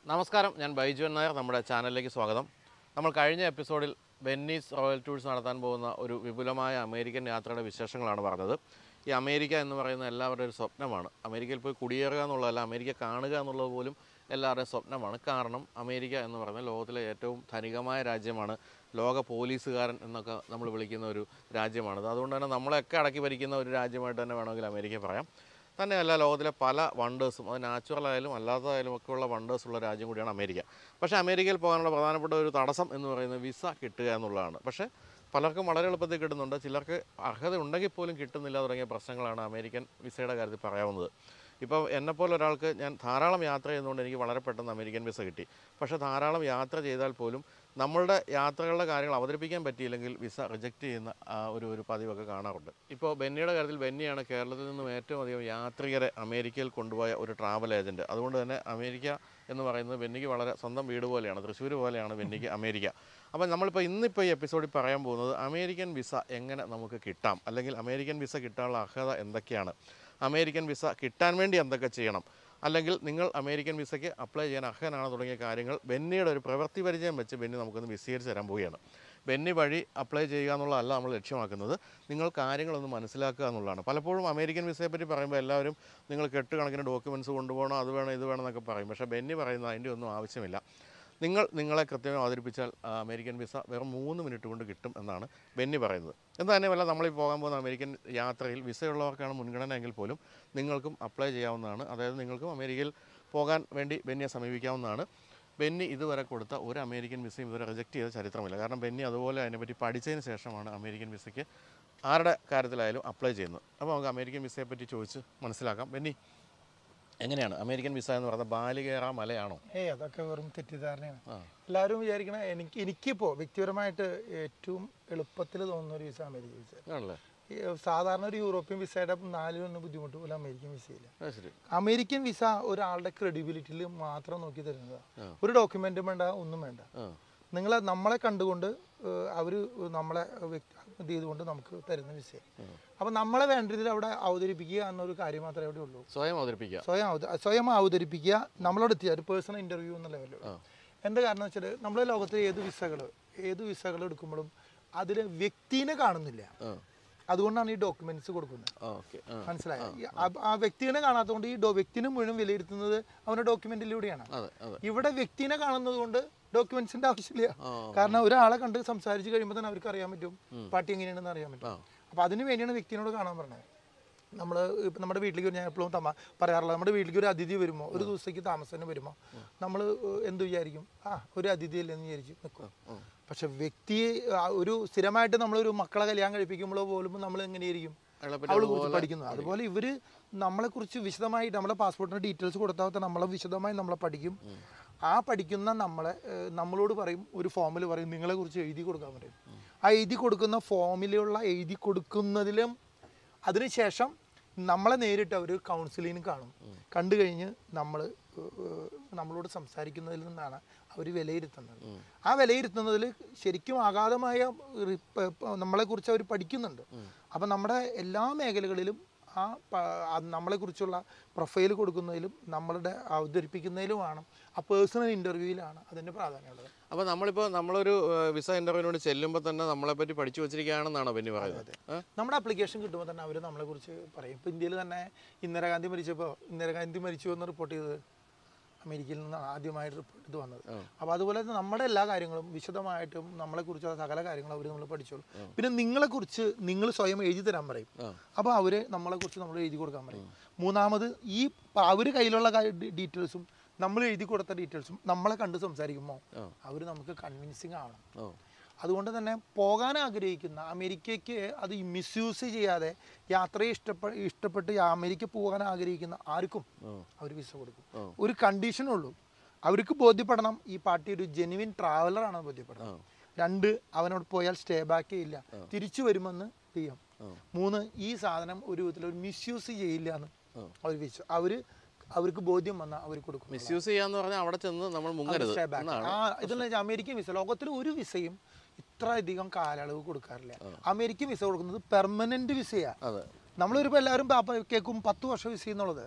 നമസ്കാരം ഞാൻ ബൈജു എൻ നായർ നമ്മുടെ ചാനലിലേക്ക് സ്വാഗതം നമ്മൾ കഴിഞ്ഞ എപ്പിസോഡിൽ ബെന്നീസ് റോയൽ ടൂർസ് നടത്താൻ പോകുന്ന ഒരു വിപുലമായ അമേരിക്കൻ യാത്രയുടെ വിശേഷങ്ങളാണ് പറഞ്ഞത് ഈ അമേരിക്ക എന്ന് പറയുന്ന എല്ലാവരുടെയും ഒരു സ്വപ്നമാണ് അമേരിക്കയിൽ പോയി കുടിയേറുക എന്നുള്ളതല്ല അമേരിക്ക കാണുക എന്നുള്ളത് പോലും എല്ലാവരുടെയും സ്വപ്നമാണ് കാരണം അമേരിക്ക എന്ന് പറയുന്നത് ലോകത്തിലെ ഏറ്റവും ധനികമായ രാജ്യമാണ് ലോക പോലീസുകാരൻ എന്നൊക്കെ നമ്മൾ വിളിക്കുന്ന ഒരു രാജ്യമാണിത് അതുകൊണ്ട് തന്നെ നമ്മളെയൊക്കെ അടക്കി ഭരിക്കുന്ന ഒരു രാജ്യമായിട്ട് തന്നെ വേണമെങ്കിൽ അമേരിക്ക പറയാം തന്നെയല്ല ലോകത്തിലെ പല വണ്ടേഴ്സും അത് നാച്ചുറൽ ആയാലും അല്ലാത്തതായാലും ഒക്കെ ഉള്ള വണ്ടേഴ്സ് ഉള്ള രാജ്യം കൂടിയാണ് അമേരിക്ക പക്ഷേ അമേരിക്കയിൽ പോകാനുള്ള പ്രധാനപ്പെട്ട ഒരു തടസ്സം എന്ന് പറയുന്നത് വിസ കിട്ടുക എന്നുള്ളതാണ് പക്ഷേ പലർക്കും വളരെ എളുപ്പത്തിൽ കിട്ടുന്നുണ്ട് ചിലർക്ക് അർഹത ഉണ്ടെങ്കിൽ പോലും കിട്ടുന്നില്ല തുടങ്ങിയ പ്രശ്നങ്ങളാണ് അമേരിക്കൻ വിസയുടെ കാര്യത്തിൽ പറയാവുന്നത് ഇപ്പോൾ എന്നെപ്പോലെ ഒരാൾക്ക് ഞാൻ ധാരാളം യാത്ര ചെയ്യുന്നതുകൊണ്ട് എനിക്ക് വളരെ പെട്ടെന്ന് അമേരിക്കൻ വിസ കിട്ടി പക്ഷേ ധാരാളം യാത്ര ചെയ്താൽ പോലും നമ്മളുടെ യാത്രകളുടെ കാര്യങ്ങൾ അവതരിപ്പിക്കാൻ പറ്റിയില്ലെങ്കിൽ വിസ റിജക്റ്റ് ചെയ്യുന്ന ആ ഒരു ഒരു പതിവൊക്കെ കാണാറുണ്ട് ഇപ്പോൾ ബെന്നിയുടെ കാര്യത്തിൽ ബെന്നിയാണ് കേരളത്തിൽ നിന്നും ഏറ്റവും അധികം യാത്രികരെ അമേരിക്കയിൽ കൊണ്ടുപോയ ഒരു ട്രാവൽ ഏജൻറ്റ് അതുകൊണ്ട് തന്നെ അമേരിക്ക എന്ന് പറയുന്നത് ബെന്നിക്ക് വളരെ സ്വന്തം വീട് പോലെയാണ് തൃശ്ശൂർ പോലെയാണ് ബെന്നിക്ക് അമേരിക്ക അപ്പോൾ നമ്മളിപ്പോൾ ഇന്നിപ്പോൾ ഈ എപ്പിസോഡിൽ പറയാൻ പോകുന്നത് അമേരിക്കൻ വിസ എങ്ങനെ നമുക്ക് കിട്ടാം അല്ലെങ്കിൽ അമേരിക്കൻ വിസ കിട്ടാനുള്ള അർഹത എന്തൊക്കെയാണ് അമേരിക്കൻ വിസ കിട്ടാൻ വേണ്ടി എന്തൊക്കെ ചെയ്യണം അല്ലെങ്കിൽ നിങ്ങൾ അമേരിക്കൻ വിസയ്ക്ക് അപ്ലൈ ചെയ്യാൻ അർഹനാണ് തുടങ്ങിയ കാര്യങ്ങൾ ബെന്നിയുടെ ഒരു പ്രവൃത്തി പരിചയം വെച്ച് ബെന്നി നമുക്കൊന്ന് വിശദീകരിച്ച് തരാൻ പോവുകയാണ് ബെന്നി വഴി അപ്ലൈ ചെയ്യുക എന്നുള്ളതല്ല നമ്മൾ ലക്ഷ്യമാക്കുന്നത് നിങ്ങൾ കാര്യങ്ങളൊന്ന് മനസ്സിലാക്കുക എന്നുള്ളതാണ് പലപ്പോഴും അമേരിക്കൻ വിസയെ പറ്റി പറയുമ്പോൾ എല്ലാവരും നിങ്ങൾ കെട്ടുകണക്കിന് ഡോക്യുമെൻറ്റ്സ് കൊണ്ടുപോകണം അത് വേണം ഇത് വേണം എന്നൊക്കെ പറയും പക്ഷേ ബെന്നി പറയുന്നത് അതിൻ്റെ ഒന്നും ആവശ്യമില്ല നിങ്ങൾ നിങ്ങളെ കൃത്യമായി അവതരിപ്പിച്ചാൽ ആ, അമേരിക്കൻ വിസ വെറും മൂന്ന് മിനിറ്റ് കൊണ്ട് കിട്ടും എന്നാണ് ബെന്നി പറയുന്നത് എന്താ തന്നെ വല്ല നമ്മളീ പോകാൻ പോകുന്ന അമേരിക്കൻ യാത്രയിൽ വിസയുള്ളവർക്കാണ് മുൻഗണന എങ്കിൽ പോലും നിങ്ങൾക്കും അപ്ലൈ ചെയ്യാവുന്നതാണ് അതായത് നിങ്ങൾക്കും അമേരിക്കയിൽ പോകാൻ വേണ്ടി ബെന്നിയെ സമീപിക്കാവുന്നതാണ് ബെന്നി ഇതുവരെ കൊടുത്ത ഒരു അമേരിക്കൻ വിസയും ഇതുവരെ റിജക്റ്റ് ചെയ്ത ചരിത്രമില്ല കാരണം ബെന്നി അതുപോലെ അതിനെപ്പറ്റി പഠിച്ചതിന് ശേഷമാണ് അമേരിക്കൻ വിസയ്ക്ക് ആരുടെ കാര്യത്തിലായാലും അപ്ലൈ ചെയ്യുന്നത് അപ്പോൾ നമുക്ക് അമേരിക്കൻ വിസയെ പറ്റി ചോദിച്ച് മനസ്സിലാക്കാം ബെന്നി എങ്ങനെയാണ് അമേരിക്കൻ വിസ എന്ന് പറയുന്നത് ബാലികേറ മലയാണോ ഏയ് അതൊക്കെ വെറും തെറ്റിദ്ധാരണയാണ് ആ. എല്ലാവരും വിചാരിക്കണ എനിക്ക് എനിക്കിപ്പോൾ വ്യക്തിപരമായിട്ട് ഏറ്റവും എളുപ്പത്തിൽ തോന്നുന്ന ഒരു വിസ അമേരിക്കൻ വിസ ആണല്ലേ ഈ സാധാരണ ഒരു യൂറോപ്യൻ വിസയുടെ നാലിലൊന്ന് ബുദ്ധിമുട്ട് പോലെ അമേരിക്കൻ വിസയില്ല അത് ശരി അമേരിക്കൻ വിസ ഒരാളുടെ ക്രെഡിബിലിറ്റിയിൽ മാത്രം നോക്കി തരുന്നതാണ് ഒരു ഡോക്യുമെന്റും വേണ്ട ഒന്നും വേണ്ട ആ നിങ്ങളെ നമ്മളെ കണ്ടുകൊണ്ട് അവർ നമ്മളെ വ്യക്തി ഇത് ചെയ്തുകൊണ്ട് നമുക്ക് തരുന്ന വിസയാണ് അപ്പം നമ്മളെ വേണ്ട രീതിയിൽ അവിടെ അവതരിപ്പിക്കുക എന്നൊരു കാര്യം മാത്രമേ അവിടെ ഉള്ളൂ സ്വയം അവതരിപ്പിക്കുക സ്വയം അവത സ്വയം അവതരിപ്പിക്കുക നമ്മളോട് എത്തിയ ഒരു പേഴ്സണൽ ഇന്റർവ്യൂ എന്ന ലെവലിൽ ആ. എൻ്റെ കാരണം വെച്ചാൽ നമ്മുടെ ലോകത്തിലെ ഏത് വിസകൾ ഏത് വിസകൾ എടുക്കുമ്പോഴും അതിൽ വ്യക്തിനെ കാണുന്നില്ല ആ അതുകൊണ്ടാണ് ഈ ഡോക്യുമെന്റ്സ് കൊടുക്കുന്നത് ആ ഓക്കെ ആ മനസ്സിലായോ ഈ ആ- ആ വ്യക്തിനെ കാണാത്തതുകൊണ്ട് ഈ ഡോ- വ്യക്തിനെ മുഴുവൻ വിലയിരുത്തുന്നത് അവന്റെ ഡോക്യുമെന്റിലൂടെയാണ് അതെ അതെ ഇവിടെ വ്യക്തിനെ കാണുന്നത് കൊണ്ട് ഡോക്യുമെന്റ്സിന്റെ ആവശ്യമില്ല ആ കാരണം ഒരാളെ കണ്ട് സംസാരിച്ച് കഴിയുമ്പോൾ തന്നെ അവർക്ക് അറിയാൻ പറ്റും പാർട്ടി എങ്ങനെയാണെന്ന് അറിയാൻ പറ്റും ആ അപ്പൊ അതിന് വേണ്ടിയാണ് വ്യക്തിനോട് കാണാൻ പറഞ്ഞത് നമ്മൾ ഇപ്പം നമ്മുടെ വീട്ടിലേക്ക് ഒരു ഞാൻ എപ്പോഴും തമാ പറയാറുള്ളത് നമ്മുടെ വീട്ടിലേക്ക് ഒരു അതിഥി വരുമ്പോൾ ഒരു ദിവസത്തേക്ക് താമസത്തിന് വരുമ്പോൾ നമ്മൾ എന്ത് വിചാരിക്കും ആ ഒരു അതിഥി അല്ലെന്ന് വിചാരിച്ച് നിൽക്കും പക്ഷെ വ്യക്തിയെ ആ, ഒരു സ്ഥിരമായിട്ട് നമ്മളൊരു മക്കളെ കല്യാണം കഴിപ്പിക്കുമ്പോഴോ പോലും നമ്മൾ എങ്ങനെയായിരിക്കും അയാളെ പറ്റി അവളെ കുറിച്ച് പഠിക്കുന്നത് അതുപോലെ ഇവര് നമ്മളെ കുറിച്ച് വിശദമായിട്ട് നമ്മുടെ പാസ്പോർട്ടിന് ഡീറ്റെയിൽസ് കൊടുത്താൽ നമ്മളെ വിശദമായി നമ്മളെ പഠിക്കും ആ പഠിക്കുന്ന നമ്മളെ ഏഹ്, നമ്മളോട് പറയും ഒരു ഫോമിൽ പറയും നിങ്ങളെ കുറിച്ച് എഴുതി കൊടുക്കാൻ പറയും ആ എഴുതി കൊടുക്കുന്ന ഫോമിലുള്ള എഴുതി കൊടുക്കുന്നതിലും അതിനുശേഷം നമ്മളെ നേരിട്ട് അവർ കൗൺസിലിന് കാണും കണ്ടു കഴിഞ്ഞ് നമ്മൾ നമ്മളോട് സംസാരിക്കുന്നതിൽ നിന്നാണ് അവർ വിലയിരുത്തുന്നത് ആ വിലയിരുത്തുന്നതിൽ ശരിക്കും അഗാധമായ റിപ്പ- പ- നമ്മളെക്കുറിച്ച് അവർ പഠിക്കുന്നുണ്ട് അപ്പം നമ്മുടെ എല്ലാ മേഖലകളിലും ആ പ- ആ നമ്മളെക്കുറിച്ചുള്ള പ്രൊഫൈൽ കൊടുക്കുന്നതിലും നമ്മളുടെ അവതരിപ്പിക്കുന്നതിലുമാണ് ആ പേഴ്സണൽ ഇൻ്റർവ്യൂവിലാണ് അതിൻ്റെ പ്രാധാന്യമുള്ളത് അപ്പോൾ നമ്മളിപ്പോൾ നമ്മളൊരു ഏഹ്, വിസ ഇന്റർവ്യൂവിന് വേണ്ടി ചെല്ലുമ്പോൾ തന്നെ നമ്മളെ പറ്റി പഠിച്ചു വെച്ചിരിക്കുകയാണെന്നാണോ ബെന്നി പറയുന്നത് ഏ? നമ്മുടെ ആപ്ലിക്കേഷൻ കിട്ടുമ്പോൾ തന്നെ അവർ നമ്മളെക്കുറിച്ച് പറയും ഇപ്പോൾ ഇന്ത്യയിൽ തന്നെ ഇന്ദിരാഗാന്ധി മരിച്ചപ്പോൾ ഇന്ദിരാഗാന്ധി മരിച്ചു എന്ന് റിപ്പോർട്ട് ചെയ്തത് അമേരിക്കയിൽ നിന്നാണ് ആദ്യമായിട്ട് റിപ്പോർട്ട് ഇത് വന്നത് അപ്പോൾ അതുപോലെ തന്നെ നമ്മുടെ എല്ലാ കാര്യങ്ങളും വിശദമായിട്ടും നമ്മളെക്കുറിച്ചുള്ള സകല കാര്യങ്ങളും അവർ നമ്മൾ പഠിച്ചോളും പിന്നെ നിങ്ങളെക്കുറിച്ച് നിങ്ങൾ സ്വയം എഴുതി തരാൻ പറയും ആ. അപ്പോൾ അവർ നമ്മളെക്കുറിച്ച് നമ്മൾ എഴുതി കൊടുക്കാൻ പറയും മൂന്നാമത് ഈ അവർ കയ്യിലുള്ള ഡീറ്റെയിൽസും നമ്മൾ എഴുതി കൊടുത്ത ഡീറ്റെയിൽസും നമ്മളെ കണ്ട് സംസാരിക്കുമ്പോൾ അവർ നമുക്ക് കൺവിൻസിങ് ആവണം ഓ അതുകൊണ്ട് തന്നെ പോകാൻ ആഗ്രഹിക്കുന്ന അമേരിക്കയ്ക്ക് അത് മിസ്യൂസ് ചെയ്യാതെ യാത്രയെ ഇഷ്ടപ്പെട്ട് ഇഷ്ടപ്പെട്ട് അമേരിക്ക പോകാൻ ആഗ്രഹിക്കുന്ന ആർക്കും അവർ വിസ കൊടുക്കും ഒരു കണ്ടീഷനുള്ളൂ അവർക്ക് ബോധ്യപ്പെടണം ഈ പാർട്ടി ഒരു ജെനുവിൻ ട്രാവലർ ആണ് ബോധ്യപ്പെടണം രണ്ട് അവനോട് പോയാൽ സ്റ്റേ ബാക്ക് ചെയ്യില്ല തിരിച്ചു വരുമെന്ന് ചെയ്യാം മൂന്ന് ഈ സാധനം ഒരു വിധത്തിൽ ഒരു മിസ്യൂസ് ചെയ്യില്ല എന്ന് അവർ വിശ്വ അവര് അവർക്ക് ബോധ്യം വന്നാൽ അവർ കൊടുക്കും മിസ്യൂസ് ചെയ്യാന്ന് പറഞ്ഞാൽ അവിടെ ചെന്ന് നമ്മൾ മുങ്ങരുത് Stay back. എന്നാണ് ആ ഇതെന്ന് വെച്ചാൽ അമേരിക്കൻ വിസ ലോകത്തിൽ ഒരു വിസയും ഇത്ര അധികം കാലയളവ് കൊടുക്കാറില്ല അമേരിക്കൻ വിസ കൊടുക്കുന്നത് പെർമനന്റ് വിസയാ അതെ നമ്മളിപ്പോൾ എല്ലാവരും പാപ്പ കേൾക്കും പത്ത് വർഷം വിസ എന്നുള്ളത്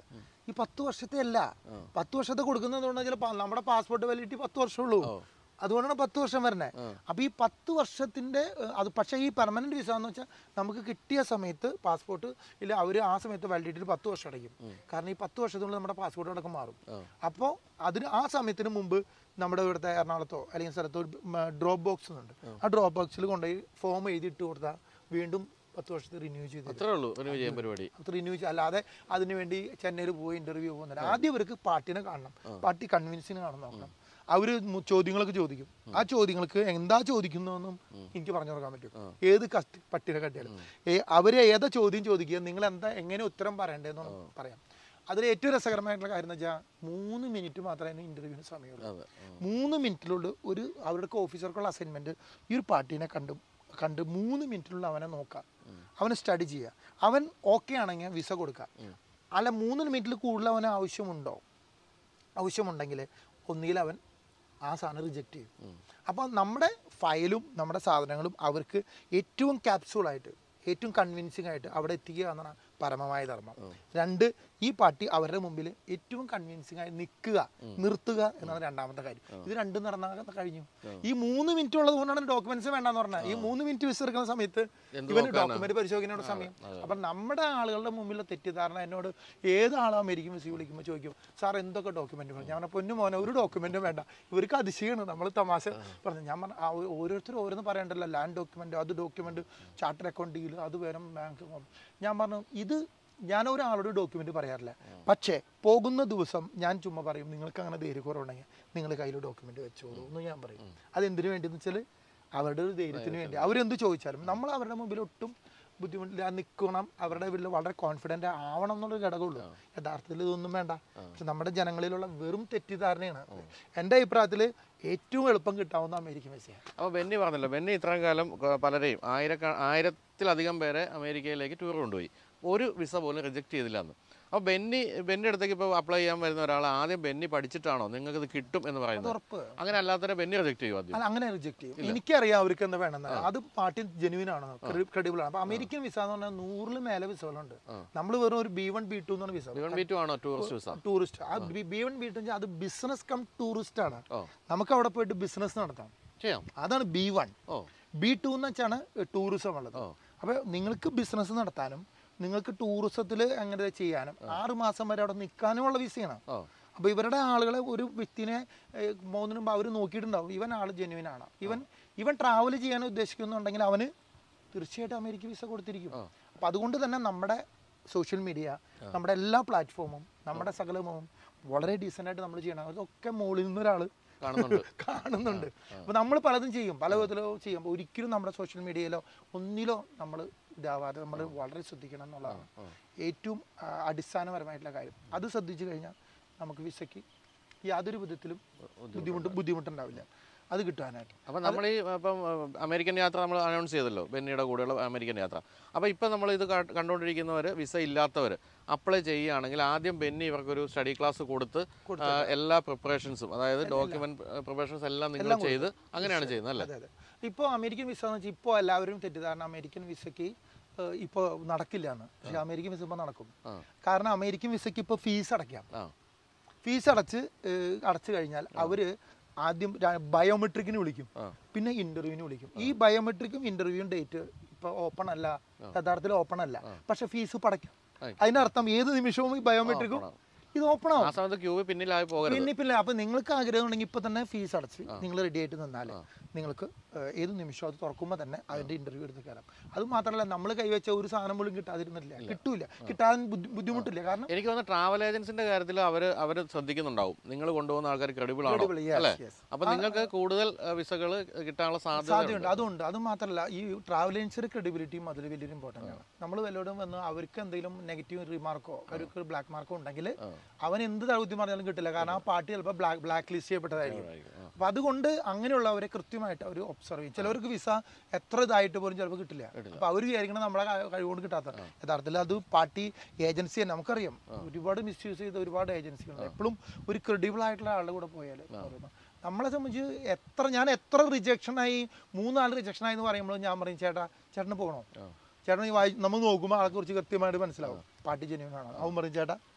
ഈ പത്ത് വർഷത്തെ അല്ല പത്ത് വർഷത്തെ കൊടുക്കുന്നത് വെച്ചാൽ നമ്മുടെ പാസ്പോർട്ട് വാലിഡിറ്റി പത്ത് വർഷമുള്ളൂ അതുകൊണ്ടാണ് പത്ത് വർഷം വരുന്നത് അപ്പോൾ ഈ പത്ത് വർഷത്തിന്റെ ഏഹ്, അത് പക്ഷേ ഈ പെർമനന്റ് വിസ എന്ന് വെച്ചാൽ നമുക്ക് കിട്ടിയ സമയത്ത് പാസ്പോർട്ട് ഇല്ല അവർ ആ സമയത്ത് വാലിഡിറ്റിയിൽ പത്ത് വർഷം അടയ്ക്കും കാരണം ഈ പത്ത് വർഷത്തിനുള്ളിൽ നമ്മുടെ പാസ്പോർട്ട് അടക്കം മാറും അപ്പോൾ അതിന് ആ സമയത്തിന് മുമ്പ് നമ്മുടെ ഇവിടുത്തെ എറണാകുളത്തോ അല്ലെങ്കിൽ സ്ഥലത്തോ ഒരു ഡ്രോപ്പ് ബോക്സ് ഉണ്ട് ആ ഡ്രോപ്പ് ബോക്സിൽ കൊണ്ടുപോയി ഫോം എഴുതി ഇട്ട് കൊടുത്താൽ വീണ്ടും പത്ത് വർഷത്തെ റിന്യൂ ചെയ്ത് അത്രേ ഉള്ളൂ റിന്യൂ ചെയ്യാൻ പരിപാടി റിന്യൂ അല്ലാതെ അതിനു വേണ്ടി ചെന്നൈയിൽ പോയി ഇന്റർവ്യൂ പോകുന്നില്ല ആദ്യം ഇവർക്ക് പാർട്ടിനെ കാണണം പാർട്ടി കൺവിൻസിന് കാണണം നോക്കണം അവര് മു- ചോദ്യങ്ങളൊക്കെ ചോദിക്കും ആ ചോദ്യങ്ങൾക്ക് എന്താ ചോദിക്കുന്നതെന്നും എനിക്ക് പറഞ്ഞു കൊടുക്കാൻ പറ്റും ഏത് കസ്റ്റ് പട്ടിനെ കട്ടിയാലും ഏ അവര് ഏതാ ചോദ്യം ചോദിക്കുക നിങ്ങൾ എന്താ എങ്ങനെ ഉത്തരം പറയണ്ടേന്ന് പറയാം അതിൽ ഏറ്റവും രസകരമായിട്ടുള്ള കാര്യം എന്ന് വെച്ചാൽ മൂന്ന് മിനിറ്റ് മാത്രമേ ഇന്റർവ്യൂവിന് സമയമുള്ളൂ അതെ മൂന്ന് മിനിറ്റിലുള്ള ഒരു അവരുടെ ഓഫീസർക്കുള്ള അസൈൻമെന്റ് ഈ ഒരു പാർട്ടീനെ കണ്ട് കണ്ട് മൂന്ന് മിനിറ്റിലുള്ള അവനെ നോക്കാം അവനെ സ്റ്റഡി ചെയ്യുക അവൻ ഓക്കെ ആണെങ്കിൽ വിസ കൊടുക്കുക അല്ല മൂന്ന് മിനിറ്റിൽ കൂടുതൽ അവന് ആവശ്യമുണ്ടോ ആവശ്യമുണ്ടെങ്കിൽ ഒന്നുകിൽ അവൻ ആ സാധനം റിജക്റ്റ് ചെയ്യും അപ്പോൾ നമ്മുടെ ഫയലും നമ്മുടെ സാധനങ്ങളും അവർക്ക് ഏറ്റവും ക്യാപ്സൂളായിട്ട് ഏറ്റവും കൺവിൻസിങ് ആയിട്ട് അവിടെ എത്തിക്കുക എന്നാണ് പരമമായ ധർമ്മം രണ്ട് ഈ പാർട്ടി അവരുടെ മുമ്പിൽ ഏറ്റവും കൺവിൻസിങ് ആയി നിൽക്കുക നിർത്തുക എന്നാണ് രണ്ടാമത്തെ കാര്യം ഇത് രണ്ടും നടന്നാൽ കഴിഞ്ഞു ഈ മൂന്ന് മിനിറ്റ് ഉള്ളത് കൊണ്ടാണ് ഡോക്യുമെന്റ്സ് വേണ്ടെന്ന് പറഞ്ഞത് ഈ മൂന്ന് മിനിറ്റ് വിസ എടുക്കുന്ന സമയത്ത് എന്ത് ഇവന് നോക്കാനാ? ഡോക്യുമെന്റ് പരിശോധിക്കാനുള്ള സമയം അപ്പം നമ്മുടെ ആളുകളുടെ മുമ്പിലെ തെറ്റിദ്ധാരണ എന്നോട് ഏത് ആളും അമേരിക്കൻ വിസ വിളിക്കുമ്പോൾ ചോദിക്കും സാർ എന്തൊക്കെ ഡോക്യുമെന്റ് വേണം ഞാൻ പറഞ്ഞ പൊന്നു മോനെ ഒരു ഡോക്യുമെന്റും വേണ്ട ഇവർക്ക് അതിശയമാണ് നമ്മൾ തമാശ പറഞ്ഞു ഞാൻ പറഞ്ഞു ആ, ഓ- ഓരോരുത്തരും ഓരോന്ന് പറയണ്ടല്ലോ ലാൻഡ് ഡോക്യുമെന്റ് അത് ഡോക്യുമെന്റ് ചാർട്ടർ അക്കൗണ്ട് ഡീൽ അത് വേണം ബാങ്ക് ഞാൻ പറഞ്ഞു ഇത് ഞാൻ ഒരാളോട് ഡോക്യുമെന്റ് പറയാറില്ല പക്ഷേ പോകുന്ന ദിവസം ഞാൻ ചുമ്മാ പറയും നിങ്ങൾക്ക് അങ്ങനെ ധൈര്യ കുറവുണ്ടെങ്കിൽ നിങ്ങൾ കയ്യിൽ ഡോക്യുമെന്റ് വെച്ചോളൂ എന്ന് ഞാൻ പറയും അതെന്തിനു വേണ്ടിയെന്ന് വെച്ചാൽ അവരുടെ ഒരു ധൈര്യത്തിന് വേണ്ടി അവരെന്ത് ചോദിച്ചാലും നമ്മൾ അവരുടെ മുമ്പിൽ ഒട്ടും ബുദ്ധിമുട്ടില്ല നിൽക്കണം അവരുടെ വീട്ടിൽ വളരെ കോൺഫിഡന്റ് ആവണം എന്നുള്ളൊരു ഘടകമുള്ളൂ യഥാർത്ഥത്തിൽ ഇതൊന്നും വേണ്ട പക്ഷെ നമ്മുടെ ജനങ്ങളിലുള്ള വെറും തെറ്റിദ്ധാരണയാണ് എൻ്റെ അഭിപ്രായത്തിൽ ഏറ്റവും എളുപ്പം കിട്ടാവുന്ന അമേരിക്കൻ വിസയാണ് അപ്പോൾ ബെന്നി പറഞ്ഞല്ലോ ബെന്നി ഇത്രയും കാലം ക- പലരെയും ആയിരക്ക ആയിരത്തിലധികം പേരെ അമേരിക്കയിലേക്ക് ടൂർ കൊണ്ടുപോയി ഒരു വിസ പോലും റിജക്ട് ചെയ്തില്ല എന്ന് അപ്പോൾ ബെന്നി ബെന്നി അടുത്തേക്ക് ഇപ്പോൾ അപ്ലൈ ചെയ്യാൻ വരുന്ന ഒരാൾ ആദ്യം ബെന്നി പഠിച്ചിട്ടാണോ നിങ്ങൾക്ക് ഇത് കിട്ടും എന്ന് പറയുന്നത് ഉറപ്പ് അങ്ങനെ അല്ലാത്തവരെ ബെന്നി റിജക്ട് ചെയ്യും ആദ്യം അല്ല അങ്ങനെ റിജക്ട് ചെയ്യും എനിക്കറിയാം അവർക്ക് എന്താ വേണമെന്ന് അത് പാർട്ടി ജെനുവിൻ ആണ് ക്രെഡിബിൾ ആണ് അപ്പൊ അമേരിക്കൻ വിസ എന്ന് പറഞ്ഞാൽ നൂറിൽ മേലെ വിസകളുണ്ട് നമ്മൾ വെറും ഒരു ബി വൺ ബി ടു എന്നാണ് വിസ ഇവൺ ബി ടു ആണോ ടൂറിസ്റ്റ് വിസ ടൂറിസ്റ്റ് ആ ബി വൺ ബി ടു അത് ബിസിനസ് കം ടൂറിസ്റ്റ് ആണ് ഓ നമുക്ക് അവിടെ പോയിട്ട് ബിസിനസ് നടത്താം ചെയ്യാം അതാണ് B one or B two എന്ന് വെച്ചാണ് ടൂറിസം ഉള്ളത് ഓ. അപ്പൊ നിങ്ങൾക്ക് ബിസിനസ് നടത്താനും നിങ്ങൾക്ക് ടൂറിസത്തിൽ അങ്ങനെ ചെയ്യാനും ആറ് മാസം വരെ അവിടെ നിൽക്കാനുമുള്ള വിസയാണ് ഓ അപ്പോൾ ഇവരുടെ ആളുകളെ ഒരു വ്യക്തിനെ ഏഹ്, പോകുന്നതിന് മുമ്പ് അവർ നോക്കിയിട്ടുണ്ടാവും ഇവൻ ആൾ ജെന്യുവൻ ആണ് ഇവൻ ഇവൻ ട്രാവൽ ചെയ്യാൻ ഉദ്ദേശിക്കുന്നുണ്ടെങ്കിൽ അവന് തീർച്ചയായിട്ടും അമേരിക്ക വിസ കൊടുത്തിരിക്കും അപ്പോൾ അതുകൊണ്ട് തന്നെ നമ്മുടെ സോഷ്യൽ മീഡിയ നമ്മുടെ എല്ലാ പ്ലാറ്റ്ഫോമും നമ്മുടെ സകലവും വളരെ ഡീസൻ്റ് ആയിട്ട് നമ്മൾ ചെയ്യണം അതൊക്കെ മുകളിൽ നിന്നൊരാൾ കാണുന്നുണ്ട് കാണുന്നുണ്ട് അപ്പോൾ നമ്മൾ പലതും ചെയ്യും പല വിധത്തിലോ ചെയ്യും അപ്പോൾ ഒരിക്കലും നമ്മുടെ സോഷ്യൽ മീഡിയയിലോ ഒന്നിലോ നമ്മൾ ഇതാവാതെ നമ്മൾ വളരെ ശ്രദ്ധിക്കണം എന്നുള്ളതാണ് ഏറ്റവും ആ, അടിസ്ഥാനപരമായിട്ടുള്ള കാര്യം അത് ശ്രദ്ധിച്ചു കഴിഞ്ഞാൽ നമുക്ക് വിസയ്ക്ക് യാതൊരു വിധത്തിലും ബുദ്ധിമുട്ട് ബുദ്ധിമുട്ടുണ്ടാവില്ല അത് കിട്ടാനായിട്ട് അപ്പം നമ്മൾ ഈ ഇപ്പം ഏഹ്, അമേരിക്കൻ യാത്ര നമ്മൾ അനൗൺസ് ചെയ്തല്ലോ ബെന്നിയുടെ കൂടെയുള്ള അമേരിക്കൻ യാത്ര അപ്പോൾ ഇപ്പം നമ്മൾ ഇത് ക- കണ്ടുകൊണ്ടിരിക്കുന്നവർ വിസ ഇല്ലാത്തവർ അപ്ലൈ ചെയ്യുകയാണെങ്കിൽ ആദ്യം ബെന്നി ഇവർക്കൊരു സ്റ്റഡി ക്ലാസ് കൊടുത്ത് ആ, എല്ലാ പ്രിപ്പറേഷൻസും അതായത് ഡോക്യുമെന്റ് പ്രിപ്പറേഷൻസ് എല്ലാം നിങ്ങൾ ചെയ്ത് അങ്ങനെയാണ് ചെയ്യുന്നത് അല്ലേ അതെ അതെ ഇപ്പോൾ അമേരിക്കൻ വിസ എന്ന് വെച്ചാൽ ഇപ്പോൾ എല്ലാവരും തെറ്റിദ്ധാരണ അമേരിക്കൻ വിസയ്ക്ക് ഇപ്പോൾ നടക്കില്ല എന്ന് പക്ഷേ അമേരിക്കൻ വിസ ഇപ്പോൾ നടക്കും ആ. കാരണം അമേരിക്കൻ വിസയ്ക്ക് ഇപ്പോൾ ഫീസ് അടയ്ക്കാം ആ ഫീസ് അടച്ച് ഏഹ്, അടച്ചു കഴിഞ്ഞാൽ അവര് ആദ്യം ബയോമെട്രിക്കിന് വിളിക്കും ആ. പിന്നെ ഇന്റർവ്യൂവിന് വിളിക്കും ഈ ബയോമെട്രിക്കും ഇന്റർവ്യൂവും ഡേറ്റ് ഇപ്പൊ ഓപ്പൺ അല്ല യഥാർത്ഥത്തിൽ ഓപ്പൺ അല്ല പക്ഷെ ഫീസ് പടയ്ക്കും ആയി. അതിനർത്ഥം ഏത് നിമിഷവും ഈ ബയോമെട്രിക്കും ഇത് ഓപ്പൺ ആവും ആ സമയത്ത് ക്യൂവിൽ പിന്നിലായി പോകരുത് പിന്നെ പിന്നെ അപ്പൊ നിങ്ങൾക്ക് ആഗ്രഹം ഉണ്ടെങ്കിൽ ഇപ്പൊ തന്നെ ഫീസ് അടച്ച് നിങ്ങൾ റെഡി ആയിട്ട് നിന്നാൽ നിങ്ങൾക്ക് ഏഹ്, ഏത് നിമിഷവും അത് തുറക്കുമ്പോൾ തന്നെ അതിന്റെ ഇന്റർവ്യൂ എടുത്ത് കയറാം അത് മാത്രമല്ല നമ്മൾ കൈവച്ച ഒരു സാധനം പോലും കിട്ടാതിരുന്നില്ല കിട്ടൂല കിട്ടാൻ ബുദ്ധി- ബുദ്ധിമുട്ടില്ല കാരണം എനിക്ക് തോന്നുന്നു ട്രാവൽ ഏജൻസിന്റെ കാര്യത്തിൽ അവർ അവർ ശ്രദ്ധിക്കുന്നുണ്ടാവും നിങ്ങൾ കൊണ്ടുപോകുന്ന ആൾക്കാർ ക്രെഡിബിൾ ആണോ Credible, yes, അല്ലേ yes. അപ്പൊ നിങ്ങൾക്ക് കൂടുതൽ വിസകൾ കിട്ടാനുള്ള സാധ്യത സാധ്യതയുണ്ട് അതുണ്ട് അത് മാത്രമല്ല ഈ ട്രാവൽ ഏജൻസിയുടെ ക്രെഡിബിലിറ്റിയും അതിൽ വലിയൊരു ഇമ്പോർട്ടൻ്റ് ആണ് നമ്മൾ വല്ലവരും വന്ന് അവർക്ക് എന്തെങ്കിലും നെഗറ്റീവ് റിമാർക്കോ അവർക്ക് ഒരു ബ്ലാക്ക് മാർക്കോ ഉണ്ടെങ്കിൽ അവൻ എന്ത് ദൗത്യം പറഞ്ഞാലും കിട്ടില്ല കാരണം ആ പാർട്ടി ചിലപ്പോൾ ബ്ലാക്ക് ബ്ലാക്ക് ലിസ്റ്റ് ചെയ്യപ്പെട്ടതായിരിക്കും അപ്പൊ അതുകൊണ്ട് അങ്ങനെയുള്ളവരെ കൃത്യമായിട്ട് അവർ ഒബ്സർവ് ചെയ്യും ചിലവർക്ക് വിസ എത്ര ഇതായിട്ട് പോലും ചിലപ്പോൾ കിട്ടില്ല അപ്പൊ അവർ വിചാരിക്കണം നമ്മളെ ക- കഴിവുകൊണ്ട് കിട്ടാത്ത യഥാർത്ഥത്തിൽ അത് പാർട്ടി ഏജൻസി തന്നെ നമുക്കറിയാം ഒരുപാട് മിസ്യൂസ് ചെയ്ത ഒരുപാട് ഏജൻസികളുണ്ട് എപ്പോഴും ഒരു ക്രെഡിബിൾ ആയിട്ടുള്ള ആളുടെ കൂടെ പോയാൽ നമ്മളെ സംബന്ധിച്ച് എത്ര ഞാൻ എത്ര റിജക്ഷൻ ആയി മൂന്നാല് റിജക്ഷൻ ആയി എന്ന് പറയുമ്പോൾ ഞാൻ പറയും ചേട്ടാ ചേട്ടന് പോകണോ ചേട്ടൻ ഈ വായി നമ്മൾ നോക്കുമ്പോൾ ആളെ കുറിച്ച് കൃത്യമായിട്ട് മനസ്സിലാവും പാർട്ടി ജെന്യൂൻ ആണ് അവൻ പറയും ചേട്ടാ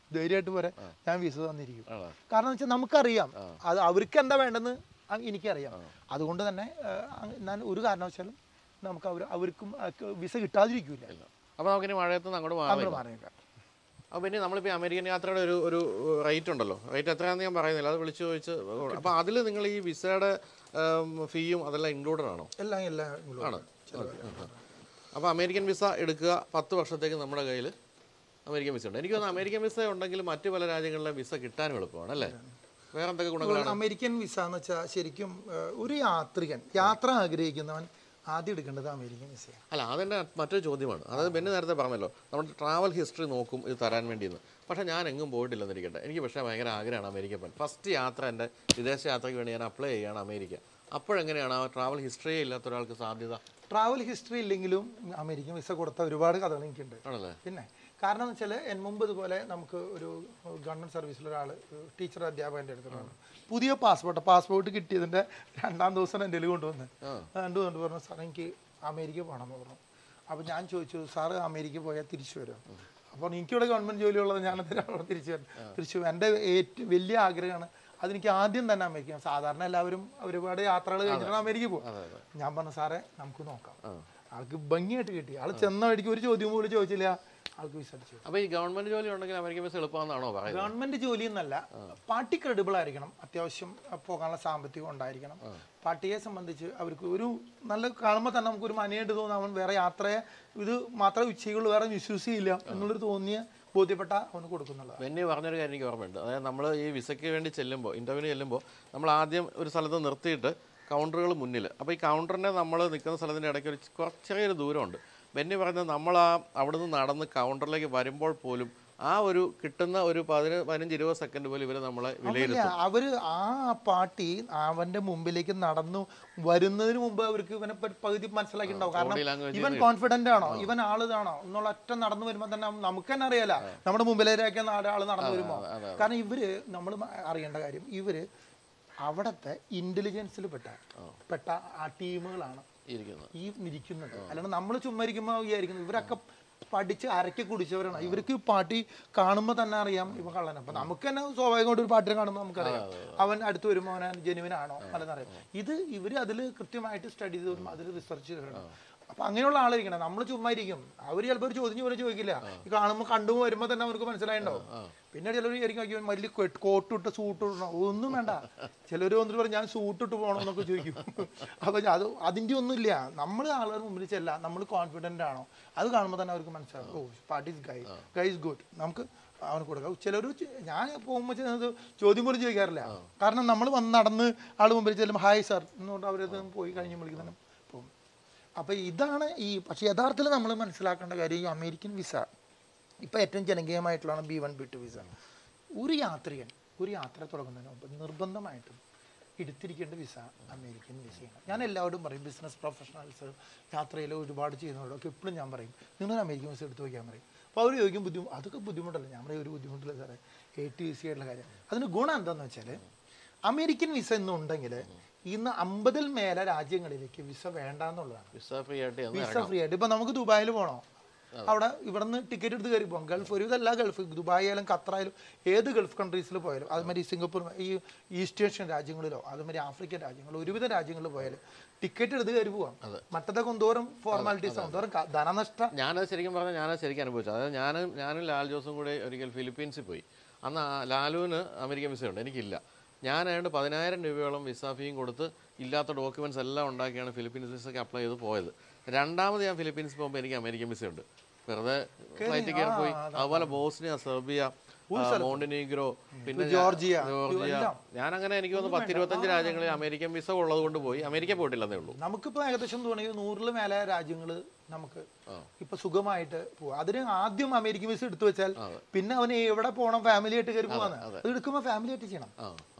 ധൈര്യമായിട്ട് പോരെ ഞാൻ വിസ തന്നിരിക്കും ആണോ കാരണം വെച്ചാൽ നമുക്കറിയാം അത് അവർക്ക് എന്താ വേണ്ടെന്ന് അ- എനിക്കറിയാം അതുകൊണ്ട് തന്നെ ആ, അ- ഞാൻ ഒരു കാരണവശാലും നമുക്ക് അവർ അവർക്കും അക്ക് വിസ കിട്ടാതിരിക്കില്ല അപ്പോൾ നമുക്കിനി മഴയത്ത് നിന്ന് അങ്ങോട്ട് മാറി നമ്മൾ മാറിയേക്കാം അപ്പോൾ പിന്നെ നമ്മളിപ്പോൾ അമേരിക്കൻ യാത്രയുടെ ഒരു ഒരു റേറ്റ് ഉണ്ടല്ലോ റേറ്റ് എത്രയാണെന്ന് ഞാൻ പറയുന്നില്ല അത് വിളിച്ച് ചോദിച്ച് അപ്പോൾ അതിൽ നിങ്ങൾ ഈ വിസയുടെ ഫീയും അതെല്ലാം ഇൻക്ലൂഡഡ് ആണോ എല്ലാം എല്ലാം ഉള്ളൂ. ആണ് അപ്പോൾ അമേരിക്കൻ വിസ എടുക്കുക പത്ത് വർഷത്തേക്ക് നമ്മുടെ കയ്യിൽ അമേരിക്കൻ വിസ ഉണ്ട് എനിക്ക് തോന്നുന്നു അമേരിക്കൻ വിസ ഉണ്ടെങ്കിൽ മറ്റു പല രാജ്യങ്ങളിലെ വിസ കിട്ടാനും എളുപ്പമാണ് അല്ലേ വേറെ എന്തൊക്കെ ഗുണങ്ങളാണ് അമേരിക്കൻ വിസ എന്ന് വെച്ചാൽ ശരിക്കും ആ, ഒരു യാത്രികൻ യാത്ര ആഗ്രഹിക്കുന്നവൻ ആദ്യം എടുക്കേണ്ടത് അമേരിക്കൻ വിസയാണ് അല്ല അതെൻ്റെ മറ്റൊരു ചോദ്യമാണ് അതായത് ബെന്നി നേരത്തെ പറഞ്ഞല്ലോ നമ്മുടെ ട്രാവൽ ഹിസ്റ്ററി നോക്കും ഇത് തരാൻ വേണ്ടിയെന്ന് പക്ഷേ ഞാൻ എങ്ങും പോയിട്ടില്ലെന്നിരിക്കട്ടെ എനിക്ക് പക്ഷേ ഭയങ്കര ആഗ്രഹമാണ് അമേരിക്ക പോകാൻ ഫസ്റ്റ് യാത്ര എൻ്റെ വിദേശ യാത്രയ്ക്ക് വേണ്ടി ഞാൻ അപ്ലൈ ചെയ്യുകയാണ് അമേരിക്ക അപ്പോഴെങ്ങനെയാണ് ആ ട്രാവൽ ഹിസ്റ്ററിയേ ഇല്ലാത്ത ഒരാൾക്ക് സാധ്യത ട്രാവൽ ഹിസ്റ്ററി ഇല്ലെങ്കിലും അമേരിക്കൻ വിസ കൊടുത്ത ഒരുപാട് കഥകൾ എനിക്കുണ്ട് ആണല്ലേ പിന്നെ കാരണം എന്ന് വെച്ചാൽ എൻ മുമ്പ് ഇതുപോലെ നമുക്ക് ഒരു ഗവൺമെന്റ് സർവീസിൽ ഒരാൾ ടീച്ചർ അധ്യാപകൻ്റെ അടുത്ത് പറഞ്ഞു പുതിയ പാസ്പോർട്ട് പാസ്പോർട്ട് കിട്ടിയതിൻ്റെ രണ്ടാം ദിവസം എൻ്റെ കയ്യിൽ കൊണ്ടുവന്ന് രണ്ടു കൊണ്ട് പറഞ്ഞു സാർ എനിക്ക് അമേരിക്ക പോകണമെന്ന് പറഞ്ഞു അപ്പോൾ ഞാൻ ചോദിച്ചു സാറ് അമേരിക്ക പോയാൽ തിരിച്ചു വരും അപ്പോൾ എനിക്കിവിടെ ഗവൺമെന്റ് ജോലി ഉള്ളത് ഞാൻ എന്തിനാ അവിടെ തിരിച്ചു വരും തിരിച്ചു വരും. എൻ്റെ ഏറ്റവും വലിയ ആഗ്രഹമാണ് അതെനിക്ക് ആദ്യം തന്നെ അമേരിക്ക സാധാരണ എല്ലാവരും ഒരുപാട് യാത്രകൾ കഴിഞ്ഞിട്ടാണ് അമേരിക്ക പോകും ഞാൻ പറഞ്ഞു സാറേ നമുക്ക് നോക്കാം ആൾക്ക് ഭംഗിയായിട്ട് കിട്ടി ആൾ ചെന്ന വഴിക്ക് ഒരു ചോദ്യം പോലും ചോദിച്ചില്ല ആൾക്ക് വിസ അടിച്ചു അപ്പോൾ ഈ ഗവൺമെൻറ് ജോലി ഉണ്ടെങ്കിൽ അമേരിക്കൻ വിസ എളുപ്പമാണെന്നാണോ പറയുന്നത് ഗവൺമെന്റ് ജോലി എന്നല്ല പാർട്ടി ക്രെഡിബിൾ ആയിരിക്കണം അത്യാവശ്യം അഹ് പോകാനുള്ള സാമ്പത്തികം ഉണ്ടായിരിക്കണം പാർട്ടിയെ സംബന്ധിച്ച് അവർക്ക് ഒരു നല്ല കാണുമ്പോൾ തന്നെ നമുക്ക് ഒരു മനയായിട്ട് തോന്നും അവൻ വേറെ യാത്രയെ ഇത് മാത്രമേ ചെയ്യുള്ളൂ വേറെ വിശ്വസിയില്ല എന്നുള്ളൊരു തോന്നിയ ബോധ്യപ്പെട്ട അവന് കൊടുക്കുന്നുള്ളത് ബെന്നി പറഞ്ഞൊരു കാര്യം എനിക്ക് ഓർമ്മയുണ്ട് അതായത് നമ്മൾ ഈ വിസയ്ക്ക് വേണ്ടി ചെല്ലുമ്പോൾ ഇൻ്റർവ്യൂവിന് ചെല്ലുമ്പോൾ നമ്മൾ ആദ്യം ഒരു സ്ഥലത്ത് നിർത്തിയിട്ട് കൗണ്ടറുകൾ മുന്നിൽ അപ്പോൾ ഈ കൗണ്ടറിൻ്റെ നമ്മൾ നിൽക്കുന്ന സ്ഥലത്തിൻ്റെ ഇടയ്ക്ക് ഒരു കുറച്ച് ചെറിയൊരു ദൂരമുണ്ട് ബെന്നി പറഞ്ഞത് നമ്മൾ ആ അവിടുന്ന് നടന്ന് കൗണ്ടറിലേക്ക് വരുമ്പോൾ പോലും ആ ഒരു കിട്ടുന്ന ഒരു പതിന പതിനഞ്ച് ഇരുപത് സെക്കൻഡ് പോലും ഇവർ നമ്മളെ വിലയിരുത്തും ഇല്ല അവര് ആ പാർട്ടി അവന്റെ മുമ്പിലേക്ക് നടന്നു വരുന്നതിന് മുമ്പ് അവർക്ക് ഇവനെ പറ്റി പകുതി മനസ്സിലാക്കിയിട്ടുണ്ടാവും കാരണം body language ഇവൻ കോൺഫിഡന്റ് ആണോ ഇവൻ ആളിതാണോ എന്നുള്ള ഒറ്റ നടന്നു വരുമ്പോ തന്നെ നമുക്ക് തന്നെ അറിയാല നമ്മുടെ മുമ്പിലേക്ക് ആള് നടന്നു വരുമ്പോ കാരണം ഇവര് നമ്മൾ അറിയേണ്ട കാര്യം ഇവര് അവിടത്തെ ഇന്റലിജൻസിൽ പെട്ട പെട്ട ആ ടീമുകളാണ് ഇരിക്കുന്നത് ഈ ഇരിക്കുന്നത് അല്ലാണ്ട് നമ്മൾ ചുമ്മാ ഇരിക്കുമ്പോൾ വിചാരിക്കുന്നത് ഇവരൊക്കെ പഠിച്ച് അരക്കി കുടിച്ചവരാണ് ഇവർക്ക് പാർട്ടി കാണുമ്പോൾ തന്നെ അറിയാം ഇവ കള്ളൻ അപ്പൊ നമുക്ക് തന്നെ സ്വാഭാവികമായിട്ട് ഒരു പാർട്ടിനെ കാണുമ്പോൾ നമുക്കറിയാം അവൻ അടുത്ത് വരുമ്പോൾ അവൻ ജെനുവിനാണോ അല്ലെന്നറിയാം ഇത് ഇവർ അതിൽ കൃത്യമായിട്ട് സ്റ്റഡി ചെയ്ത് വരുമ്പോൾ അതിൽ റിസർച്ച് ചെയ്തിട്ടുണ്ട് അപ്പൊ അങ്ങനെയുള്ള ആളിരിക്കണം നമ്മൾ ചുമ്മാ ഇരിക്കും അവർ ചിലപ്പോൾ ഒരു ചോദ്യം പോലെ ചോദിക്കില്ല ഈ കാണുമ്പോൾ കണ്ടു വരുമ്പോൾ തന്നെ അവർക്ക് മനസ്സിലായിട്ടുണ്ടാവും പിന്നെ ചിലർ വിചാരിക്കും "അയ്യോ, ഇവൻ വലിയ കോട്ട് ഇട്ട് സൂട്ട് ഇടണം ഒന്നും വേണ്ട ചിലർ വന്നിട്ട് പറയും ഞാൻ സൂട്ട് ഇട്ട് പോകണം എന്നൊക്കെ ചോദിക്കും അപ്പൊ അത് അതിന്റെ ഒന്നുമില്ല നമ്മൾ ആളുകളുടെ മുമ്പിൽ ചെല്ല നമ്മൾ കോൺഫിഡന്റ് ആണോ അത് കാണുമ്പോൾ തന്നെ അവർക്ക് മനസ്സിലാവും oh party is guy guy is good നമുക്ക് അവന് കൊടുക്കാം ചിലർ ഞാൻ പോകുമ്പോൾ ചെന്നത് ചോദ്യം പോലും ചോദിക്കാറില്ല കാരണം നമ്മൾ വന്ന് നടന്ന് ആൾ മുമ്പിൽ ചെല്ലുമ്പോൾ ഹായ് സാർ എന്നുകൊണ്ട് അവരത് പോയി കഴിഞ്ഞ് വിളിക്കുന്നതിനും പോകും അപ്പോൾ ഇതാണ് ഈ പക്ഷേ യഥാർത്ഥത്തിൽ നമ്മൾ മനസ്സിലാക്കേണ്ട കാര്യം ഈ അമേരിക്കൻ വിസ ഇപ്പോൾ ഏറ്റവും ജനകീയമായിട്ടുള്ളതാണ് B one B two visa ഒരു യാത്രികൻ ഒരു യാത്ര തുടങ്ങുന്നതിന് മുമ്പ് നിർബന്ധമായിട്ടും എടുത്തിരിക്കേണ്ട വിസ അമേരിക്കൻ വിസയാണ് ഞാൻ എല്ലാവരോടും പറയും ബിസിനസ് പ്രൊഫഷണൽസ് യാത്രയിൽ ഒരുപാട് ചെയ്യുന്നവരോടൊക്കെ എപ്പോഴും ഞാൻ പറയും നിങ്ങൾ അമേരിക്കൻ വിസ എടുത്ത് വയ്ക്കാൻ പറയും അപ്പോൾ അവർ ചോദിക്കും ബുദ്ധിമുട്ട് അതൊക്കെ ബുദ്ധിമുട്ടല്ല ഞാൻ പറയും ഒരു ബുദ്ധിമുട്ടില്ല സാറേ എ ടി സി ആയിട്ടുള്ള കാര്യം അതിന് ഗുണം എന്താണെന്ന് വെച്ചാൽ അമേരിക്കൻ വിസ ഇന്നുണ്ടെങ്കിൽ ഇന്ന് അമ്പതിൽ മേലെ രാജ്യങ്ങളിലേക്ക് വിസ വേണ്ട എന്നുള്ളതാണ് വിസ ഫ്രീ ആയിട്ട് ചെന്ന് വിസ ഫ്രീ ആയിട്ട് ഇപ്പൊ നമുക്ക് ദുബായിൽ പോകണോ അവിടെ ഇവിടുന്ന് ടിക്കറ്റ് എടുത്ത് കയറി പോകാം ഗൾഫ് ഒരു ഇതല്ല ഗൾഫ് ദുബായ് ആയാലും ഖത്തറായാലും ഏത് ഗൾഫ് കൺട്രീസിൽ പോയാലും അതുമാതിരി സിംഗപ്പൂർ ഈ ഈസ്റ്റ് ഏഷ്യൻ രാജ്യങ്ങളിലോ അതുമാതിരി ആഫ്രിക്കൻ രാജ്യങ്ങളിലോ ഒരുവിധ രാജ്യങ്ങളിൽ പോയാലും ടിക്കറ്റ് എടുത്ത് കയറി പോവാം മറ്റതൊക്കെ എന്തോരം ഫോർമാലിറ്റീസ് എന്തോരം ക- ധനനഷ്ട ഞാനത് ശരിക്കും പറഞ്ഞാൽ ഞാനത് ശരിക്കും അനുഭവിച്ചു അതായത് ഞാനും ഞാനും ലാൽ ജോസും കൂടി ഒരിക്കൽ ഫിലിപ്പീൻസിൽ പോയി അന്ന് ആ ലാലുവിന് അമേരിക്കൻ വിസ ഉണ്ട് എനിക്കില്ല ഞാൻ ഏതാണ്ട് പതിനായിരം രൂപയോളം വിസ ഫീയും കൊടുത്ത് ഇല്ലാത്ത ഡോക്യുമെൻറ്റ്സ് എല്ലാം ഉണ്ടാക്കിയാണ് ഫിലിപ്പീൻസ് വിസയ്ക്ക് അപ്ലൈ ചെയ്ത് പോയത് രണ്ടാമത് ഞാൻ ഫിലിപ്പീൻസ് പോകുമ്പോൾ എനിക്ക് അമേരിക്കൻ വിസ ഉണ്ട് വെറുതെ ഫ്ലൈറ്റ് കയറി പോയി അതുപോലെ ബോസ്നിയ സെർബിയ മോണ്ടിനീഗ്രോ പിന്നെ ഞാൻ- ജോർജിയ, ജോർജിയ ഞാൻ അങ്ങനെ എനിക്ക് തോന്നുന്നു പത്തിരുപത്തഞ്ച് രാജ്യങ്ങളിൽ അമേരിക്കൻ വിസ ഉള്ളത് കൊണ്ട് പോയി അമേരിക്ക പോയിട്ടില്ലെന്നേ ഉള്ളൂ നമുക്കിപ്പോ ഏകദേശം തോന്നിയ നൂറിൽ മേലെ രാജ്യങ്ങൾ നമുക്ക് ഇപ്പൊ സുഖമായിട്ട് പോവാം അതിന് ആദ്യം അമേരിക്കൻ വിസ എടുത്തു വെച്ചാൽ പിന്നെ അവന് എവിടെ പോകണം ഫാമിലി ആയിട്ട് കയറി പോവാന്ന് അത് എടുക്കുമ്പോൾ ഫാമിലി ആയിട്ട് ചെയ്യണം ആ ആ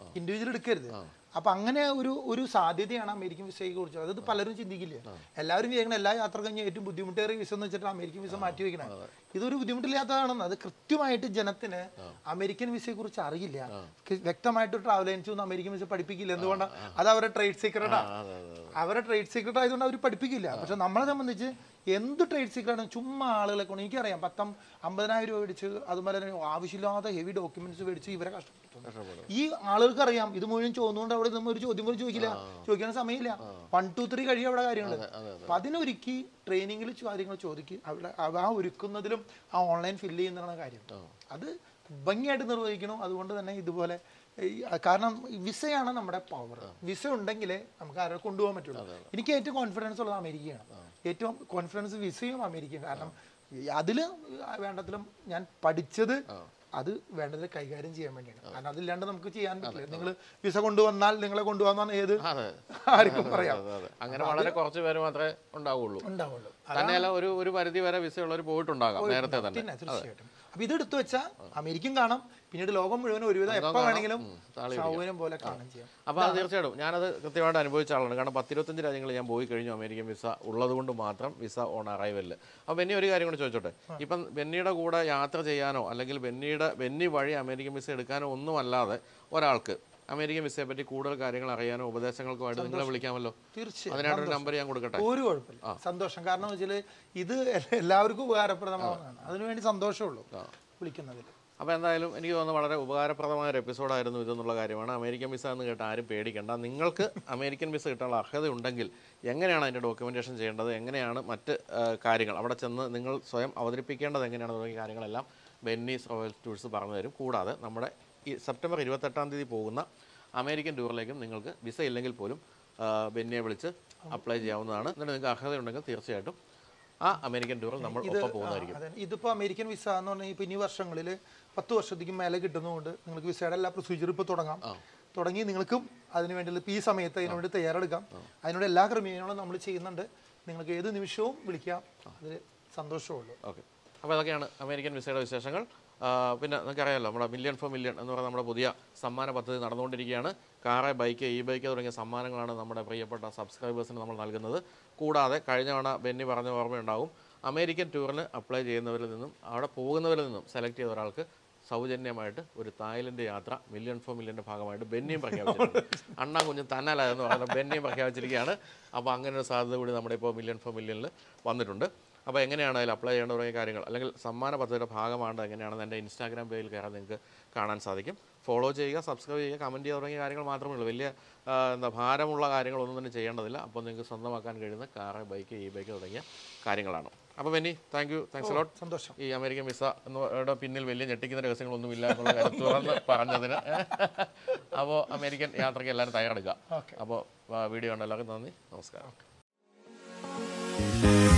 ഇൻഡിവിജ്വൽ എടുക്കരുത് അപ്പൊ അങ്ങനെ ഒരു ഒരു സാധ്യതയാണ് അമേരിക്കൻ വിസയെ കുറിച്ച് അതായത് പലരും ചിന്തിക്കില്ല എല്ലാവരും ചെയ്യുന്ന എല്ലാ യാത്ര കഴിഞ്ഞ ഏറ്റവും ബുദ്ധിമുട്ടേറിയ വിസ എന്ന് വെച്ചിട്ട് അമേരിക്കൻ വിസ മാറ്റി വെക്കണം ഇതൊരു ബുദ്ധിമുട്ടില്ലാത്തതാണെന്ന് അത് കൃത്യമായിട്ട് ജനത്തിന് അമേരിക്കൻ വിസയെ കുറിച്ച് അറിയില്ല ക- വ്യക്തമായിട്ട് ട്രാവൽ ഏജൻസി ഒന്നും അമേരിക്കൻ വിസ പഠിപ്പിക്കില്ല എന്തുകൊണ്ടാണ് അത് അവരുടെ ട്രേഡ് സീക്രട്ടാണ് അതെ അതെ അവരുടെ ട്രേഡ് സീക്രട്ട് ആയതുകൊണ്ട് അവർ പഠിപ്പിക്കില്ല പക്ഷെ നമ്മളെ സംബന്ധിച്ച് എന്ത് ട്രേഡ് സീക്രട്ട് ആണ് ചുമ്മാ ആളുകളെ കൊണ്ട് എനിക്കറിയാം പത്തം അമ്പതിനായിരം രൂപ മേടിച്ച് അതുപോലെ തന്നെ ആവശ്യമില്ലാത്ത ഹെവി ഡോക്യുമെന്റ്സ് മേടിച്ച് ഇവരെ കഷ്ടപ്പെട്ടു ഈ ആളുകൾക്ക് അറിയാം ഇത് മുഴുവൻ ചോദിച്ചുകൊണ്ട് അവിടെ നമ്മൾ ഒരു ചോദ്യം പോലും ചോദിക്കില്ല ചോദിക്കാൻ സമയമില്ല വൺ ടു ത്രീ കഴിയും അവിടെ കാര്യങ്ങൾ അപ്പൊ അതിനൊരുക്കി ട്രെയിനിങ്ങിൽ കാര്യങ്ങൾ ചോദിക്കുക അവിടെ അവ- ആ ഒരുക്കുന്നതിലും ആ ഓൺലൈൻ ഫില്ല് ചെയ്യുന്നതാണ് കാര്യം അത് ഭംഗിയായിട്ട് നിർവഹിക്കണം അതുകൊണ്ട് തന്നെ ഇതുപോലെ ഈ കാരണം വിസയാണ് നമ്മുടെ പവർ വിസ ഉണ്ടെങ്കിലേ നമുക്ക് ആരെ കൊണ്ടുപോകാൻ പറ്റുള്ളൂ എനിക്ക് ഏറ്റവും കോൺഫിഡൻസ് ഉള്ളത് അമേരിക്കയാണ് ഏറ്റവും കോൺഫിഡൻസ് വിസയും അമേരിക്കയും കാരണം അതിൽ വേണ്ടതിലും ഞാൻ പഠിച്ചത് അത് വേണ്ടതിൽ കൈകാര്യം ചെയ്യാൻ വേണ്ടിയാണ് കാരണം അതില്ലാണ്ട് നമുക്ക് ചെയ്യാൻ പറ്റില്ല നിങ്ങൾ വിസ കൊണ്ടുവന്നാൽ നിങ്ങളെ കൊണ്ടുവന്നാൽ ഏത് അതെ ആർക്കും പറയാം അതെ അതെ അങ്ങനെ വളരെ കുറച്ച് പേര് മാത്രമേ ഉണ്ടാവുള്ളൂ ഉണ്ടാവുള്ളൂ തന്നെയല്ല ഒരു ഒരു പരിധി വരെ വിസ ഉള്ളവർ പോയിട്ടുണ്ടാകാം നേരത്തെ തന്നെ പിന്നെ തീർച്ചയായിട്ടും അപ്പൊ ഇത് എടുത്തു വെച്ചാൽ അമേരിക്കൻ കാണാം പിന്നീട് ലോകം മുഴുവൻ ഒരുവിധം എപ്പോ വേണമെങ്കിലും സൗകര്യം പോലെ കാണാൻ ചെയ്യാം അപ്പോൾ അത് തീർച്ചയായിട്ടും ഞാനത് കൃത്യമായിട്ട് അനുഭവിച്ച ആളാണ് കാരണം പത്തിരുപത്തഞ്ച് രാജ്യങ്ങളിൽ ഞാൻ പോയി കഴിഞ്ഞു അമേരിക്കൻ വിസ ഉള്ളത് കൊണ്ട് മാത്രം വിസ ഓൺ അറൈവലിൽ അപ്പോൾ ബെന്നി ഒരു കാര്യം കൂടി ചോദിച്ചോട്ടെ ഇപ്പം ബെന്നിയുടെ കൂടെ യാത്ര ചെയ്യാനോ അല്ലെങ്കിൽ ബെന്നിയുടെ ബെന്നി വഴി അമേരിക്കൻ വിസ എടുക്കാനോ ഒന്നുമല്ലാതെ ഒരാൾക്ക് അമേരിക്കൻ വിസയെ പറ്റി കൂടുതൽ കാര്യങ്ങൾ അറിയാനോ ഉപദേശങ്ങൾക്കുമായിട്ട് നിങ്ങളെ വിളിക്കാമല്ലോ തീർച്ചയായും അതിനായിട്ടൊരു നമ്പർ ഞാൻ കൊടുക്കട്ടെ ഒരു കുഴപ്പമില്ല സന്തോഷം കാരണം വെച്ചാൽ ഇത് എല്ലാവർക്കും ഉപകാരപ്രദമാവുന്നതാണ് അതിനുവേണ്ടി സന്തോഷമുള്ളൂ വിളിക്കുന്നതിൽ അപ്പോൾ എന്തായാലും എനിക്ക് തോന്നുന്നു വളരെ ഉപകാരപ്രദമായ ഒരു എപ്പിസോഡായിരുന്നു ഇതെന്നുള്ള കാര്യമാണ് അമേരിക്കൻ വിസ എന്ന് കേട്ട് ആരും പേടിക്കേണ്ട നിങ്ങൾക്ക് അമേരിക്കൻ വിസ കിട്ടാനുള്ള അർഹത ഉണ്ടെങ്കിൽ എങ്ങനെയാണ് അതിൻ്റെ ഡോക്യുമെൻറ്റേഷൻ ചെയ്യേണ്ടത് എങ്ങനെയാണ് മറ്റ് ആ, കാര്യങ്ങൾ അവിടെ ചെന്ന് നിങ്ങൾ സ്വയം അവതരിപ്പിക്കേണ്ടത് എങ്ങനെയാണ് തുടങ്ങിയ കാര്യങ്ങളെല്ലാം ബെന്നീസ് റോയൽ ടൂൾസ് പറഞ്ഞു തരും കൂടാതെ നമ്മുടെ ഈ സെപ്റ്റംബർ ഇരുപത്തെട്ടാം തീയതി പോകുന്ന അമേരിക്കൻ ടൂറിലേക്കും നിങ്ങൾക്ക് വിസ ഇല്ലെങ്കിൽ പോലും ആ, ബെന്നിയെ വിളിച്ച് അപ്ലൈ ചെയ്യാവുന്നതാണ് എന്നിട്ട് നിങ്ങൾക്ക് അർഹതയുണ്ടെങ്കിൽ തീർച്ചയായിട്ടും ആ അമേരിക്കൻ ടൂറിൽ നമ്മൾ ഒപ്പം പോകുന്നതായിരിക്കും അതെ ഇതിപ്പോ അമേരിക്കൻ വിസ എന്ന് പറഞ്ഞാൽ ഇപ്പൊ ഇനി വർഷങ്ങളിൽ പത്ത് വർഷത്തേക്ക് മേലെ കിട്ടുന്നതുകൊണ്ട് നിങ്ങൾക്ക് വിസയുടെ എല്ലാ പ്രൊസീജിയറും ഇപ്പോൾ തുടങ്ങാം തുടങ്ങി നിങ്ങൾക്കും അതിന് വേണ്ടിയുള്ള ഇപ്പൊ ഈ സമയത്ത് അതിനുവേണ്ടി തയ്യാറെടുക്കാം അതിനോട് എല്ലാ ക്രമീകരണങ്ങളും നമ്മൾ ചെയ്യുന്നുണ്ട് നിങ്ങൾക്ക് ഏത് നിമിഷവും വിളിക്കാം അതിൽ സന്തോഷമുള്ളൂ ഓക്കെ അപ്പോൾ അതൊക്കെയാണ് അമേരിക്കൻ വിസയുടെ വിശേഷങ്ങൾ ആ, പിന്നെ നിങ്ങൾക്കറിയാമല്ലോ നമ്മുടെ മില്യൺ ഫോർ മില്യൺ എന്ന് പറയുന്ന നമ്മുടെ പുതിയ സമ്മാന പദ്ധതി നടന്നുകൊണ്ടിരിക്കുകയാണ് കാറ് ബൈക്ക് ഇ ബൈക്ക് തുടങ്ങിയ സമ്മാനങ്ങളാണ് നമ്മുടെ പ്രിയപ്പെട്ട സബ്സ്ക്രൈബേഴ്സിന് നമ്മൾ നൽകുന്നത് കൂടാതെ കഴിഞ്ഞ തവണ ബെന്നി പറഞ്ഞ ഓർമ്മയുണ്ടാവും അമേരിക്കൻ ടൂറിന് അപ്ലൈ ചെയ്യുന്നവരിൽ നിന്നും അവിടെ പോകുന്നവരിൽ നിന്നും സെലക്ട് ചെയ്ത ഒരാൾക്ക് സൗജന്യമായിട്ട് ഒരു തായ്ലൻഡ് യാത്ര മില്യൺ ഫോർ മില്യൻ്റെ ഭാഗമായിട്ട് ബെന്നിയും പ്രഖ്യാപിച്ചിട്ടുണ്ട് അണ്ണാ കുഞ്ഞ് തന്നല എന്ന് പറയുന്ന ബെന്നിയും പ്രഖ്യാപിച്ചിരിക്കുകയാണ് അപ്പോൾ അങ്ങനെ ഒരു സാധ്യത കൂടി നമ്മുടെ ഇപ്പോൾ മില്യൺ ഫോർ മില്യണിൽ വന്നിട്ടുണ്ട് അപ്പോൾ എങ്ങനെയാണ് അതിൽ അപ്ലൈ ചെയ്യേണ്ട തുടങ്ങിയ കാര്യങ്ങൾ അല്ലെങ്കിൽ സമ്മാന പദ്ധതിയുടെ ഭാഗമാണ് എങ്ങനെയാണെന്ന് എൻ്റെ ഇൻസ്റ്റാഗ്രാം പേജിൽ കയറാൻ നിങ്ങൾക്ക് കാണാൻ സാധിക്കും ഫോളോ ചെയ്യുക സബ്സ്ക്രൈബ് ചെയ്യുക കമൻറ്റ് ചെയ്യുക തുടങ്ങിയ കാര്യങ്ങൾ മാത്രമേ ഉള്ളൂ വലിയ ആ, എന്താ ഭാരമുള്ള കാര്യങ്ങളൊന്നും തന്നെ ചെയ്യേണ്ടതില്ല അപ്പോൾ നിങ്ങൾക്ക് സ്വന്തമാക്കാൻ കഴിയുന്ന കാറ് ബൈക്ക് ഇ ബൈക്ക് തുടങ്ങിയ കാര്യങ്ങളാണ് അപ്പോൾ Benny thank you thanks lot സന്തോഷം ഈ അമേരിക്കൻ വിസ എന്നയുടെ പിന്നിൽ വലിയ ഞെട്ടിക്കുന്ന രഹസ്യങ്ങളൊന്നും ഇല്ല എന്നുള്ള കാര്യം തുറന്ന് പറഞ്ഞതിന് അപ്പോൾ അമേരിക്കൻ യാത്രയ്ക്ക് എല്ലാവരും തയ്യാറെടുക്കുക ഓക്കെ അപ്പോൾ വീഡിയോ കണ്ട എല്ലാവർക്കും നന്ദി നമസ്കാരം